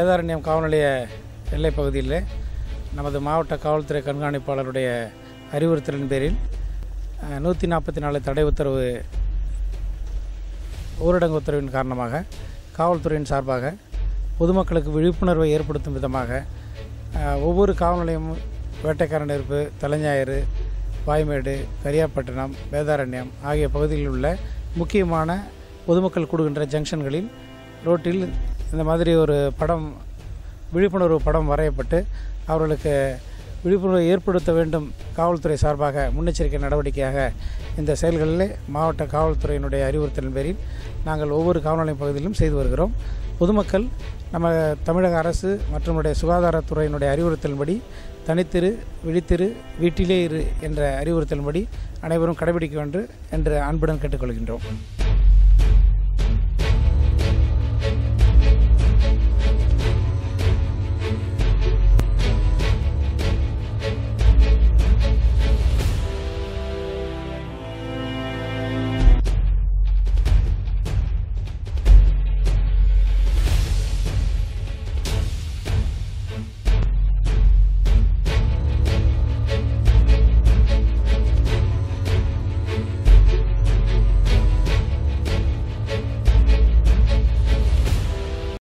வேதாரண்யம் காவல் நிலைய எல்லைப் பகுதியில் நமது மாவட்ட காவல்துறை கண்காணிப்பாளருடைய அறிவுறுத்தலின் பேரில் நூற்றி நாற்பத்தி நாலு தடை உத்தரவு ஊரடங்கு உத்தரவின் காரணமாக காவல்துறையின் சார்பாக பொதுமக்களுக்கு விழிப்புணர்வை ஏற்படுத்தும் விதமாக அஹ், ஒவ்வொரு காவல் நிலையமும் வேட்டைக்காரன் நெருப்பு தலைஞாயிறு வாய்மேடு கரியாப்பட்டினம் வேதாரண்யம் ஆகிய பகுதிகளில் உள்ள முக்கியமான பொதுமக்கள் கூடுகின்ற ஜங்ஷன்களில் ரோட்டில் இந்த மாதிரி ஒரு படம் விழிப்புணர்வு படம் வரையப்பட்டு அவர்களுக்கு விழிப்புணர்வை ஏற்படுத்த வேண்டும் காவல்துறை சார்பாக முன்னெச்சரிக்கை நடவடிக்கையாக இந்த செயல்களில் மாவட்ட காவல்துறையினுடைய அறிவுறுத்தலின் பேரில் நாங்கள் ஒவ்வொரு காவல் நிலைய பகுதியிலும் செய்து வருகிறோம் பொதுமக்கள் நம்ம தமிழக அரசு மற்றும் நம்முடைய சுகாதாரத்துறையினுடைய அறிவுறுத்தலின்படி தனித்திரு விழித்திரு வீட்டிலே இரு என்ற அறிவுறுத்தலின்படி அனைவரும் கடைபிடிக்க வேண்டும் என்று அன்புடன் கேட்டுக்கொள்கின்றோம்